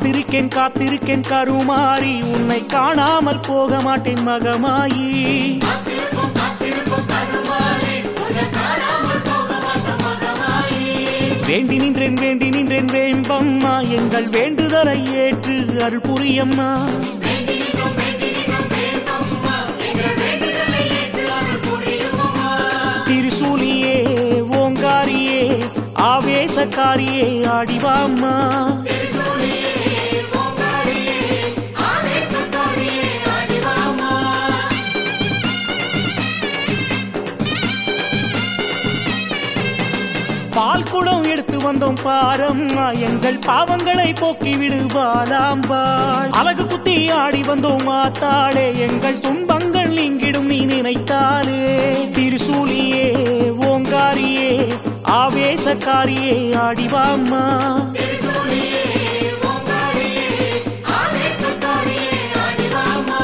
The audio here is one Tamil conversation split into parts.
காத்திருக்கேன் காத்திருக்கேன் கருமாறி உன்னை காணாமல் போக மாட்டேன் மகமாயி காத்திருக்கும் காத்திருக்கும் கருமாறி உன்னை காணாமல் போக மாட்டோம் மகமாயி வேண்டி நின்றேன் வேண்டி நின்றேன் வேம்பம்மா எங்கள் வேண்டுதலை ஏற்று அருள் புரியம்மா வேண்டி நின்றோம் வேண்டி நின்றோம் வேம்பம்மா எங்கள் வேண்டுதலை ஏற்று அருள் புரியுமம்மா திருசூலியே ஓங்காரியே ஆவேசக்காரியே ஆடிவாம்மா திருச்சூழியே ஓங்காரியே ஆவேசக்காரியே ஆடிவாமா பால் குடம் எடுத்து வந்தோம் பாரம்மா எங்கள் பாவங்களை போக்கி விடுவாளாம்பாள் அழகு குத்தி ஆடி வந்தோம் மாத்தாளே எங்கள் துன்பங்கள் நீங்கிடும் நீ நினைத்தாலே திருசூலியே ஓங்காரியே ஆவேசக்காரியே ஆடிவாம்மா திருச்சூழியே ஓங்காரியே ஆவேசக்காரியே ஆடிவாமா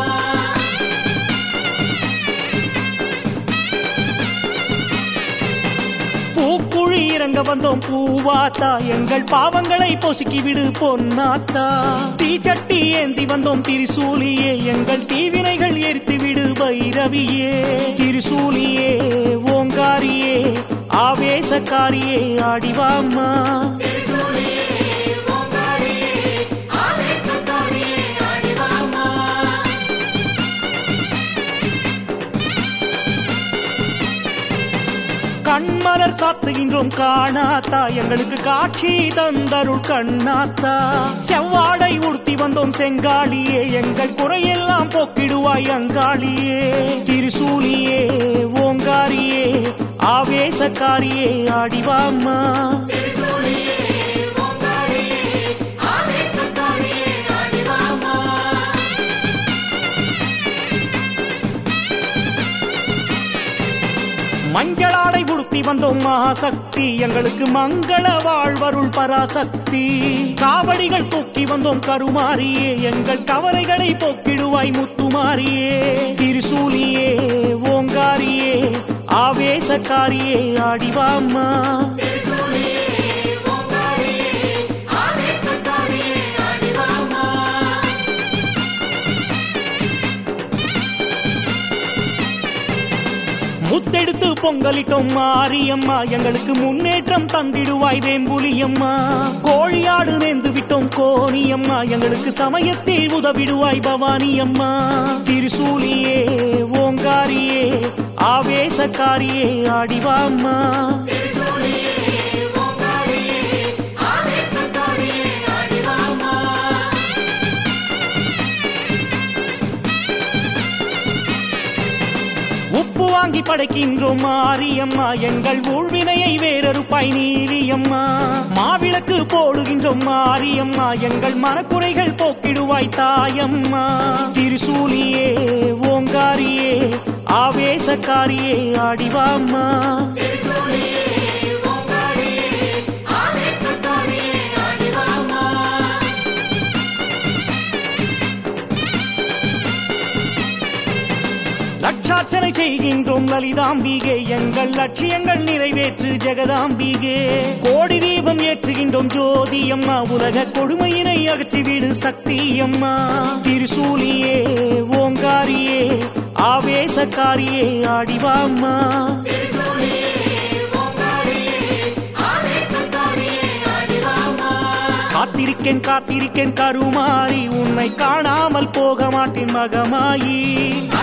பூக்குழி இறங்க வந்தோம் பூவாத்தா எங்கள் பாவங்களை பொசுக்கி விடு பொன்னாத்தா தீச்சட்டி ஏந்தி வந்தோம் திரிசூலியே எங்கள் தீவினைகள் எரித்து விடு பைரவியே திரிசூலியே ஓங்காரியே ஆவேசக்காரியே ஆடிவாம்மா திருச்சூழியே ஓங்காரியே ஆவேசக்காரியே ஆடிவாமா கண்மலர் சாத்துகின்றோம் காணாத்தா எங்களுக்கு காட்சி தந்தருள் கண்ணாத்தா செவ்வாடை உடுத்தி வந்தோம் செங்காளியே எங்கள் குறையெல்லாம் போக்கிடுவாய் அங்காளியே திருசூலியே ஓங்காரியே ஆவேசக்காரியே ஆடிவாம்மா திருச்சூழியே ஓங்காரியே ஆவேசக்காரியே ஆடிவாமா மஞ்சளாடை உடுத்தி வந்தோம் மகாசக்தி எங்களுக்கு மங்கள வாழ்வருள் பராசக்தி காவடிகள் தூக்கி வந்தோம் கருமாரியே எங்கள் கவலைகளை போக்கிடுவாய் முத்துமாரியே திருசூலியே ஓங்காரியே ஆவேசக்காரியே ஆடிவாம்மா திருச்சூழியே ஓங்காரியே ஆவேசக்காரியே ஆடிவாமா முத்தெடுத்து பொங்கலிட்டோம் மாரியம்மா எங்களுக்கு முன்னேற்றம் தந்திடுவாய் வேம்புலியம்மா கோழியாடு நேர்ந்து விட்டோம் கோணியம்மா எங்களுக்கு சமயத்தில் உதவிடுவாய் பவானியம்மா திருசூலியே ஓங்காரியே ஆவேசக்காரியே ஆடிவாம்மா திருச்சூழியே ஓங்காரியே ஆவேசக்காரியே ஆடிவாமா உப்பு வாங்கி படைக்கின்றோம் மாரியம்மா எங்கள் ஊழ்வினையை வேறறுப்பாய் நீலியம்மா மாவிளக்கு போடுகின்றோம் மாரியம்மா எங்கள் மனக்குறைகள் போக்கிடுவாய் தாயம்மா திருசூலியே ஓங்காரியே ஆவேசக்காரியே ஆடிவாம்மா திருச்சூழியே ஓங்காரியே ஆவேசக்காரியே ஆடிவாமா லட்சார்ச்சனை செய்கின்றோம் லலிதாம்பிகே எங்கள் லட்சியங்கள் நிறைவேற்று ஜெகதாம்பிகே கோடி தீபம் ஏற்றுகின்றோம் ஜோதி அம்மா உலக கொடுமையினை அகற்றிவிடு சக்தி அம்மா திருசூலியே ஓங்காரியே ஆவேசக்காரியே ஆடிவாம்மா திருச்சூழியே ஓங்காரியே ஆவேசக்காரியே ஆடிவாமா காத்திருக்கேன் காத்திருக்கேன் கருமாறி உன்னை காணாமல் போக மாட்டேன் மகமாயி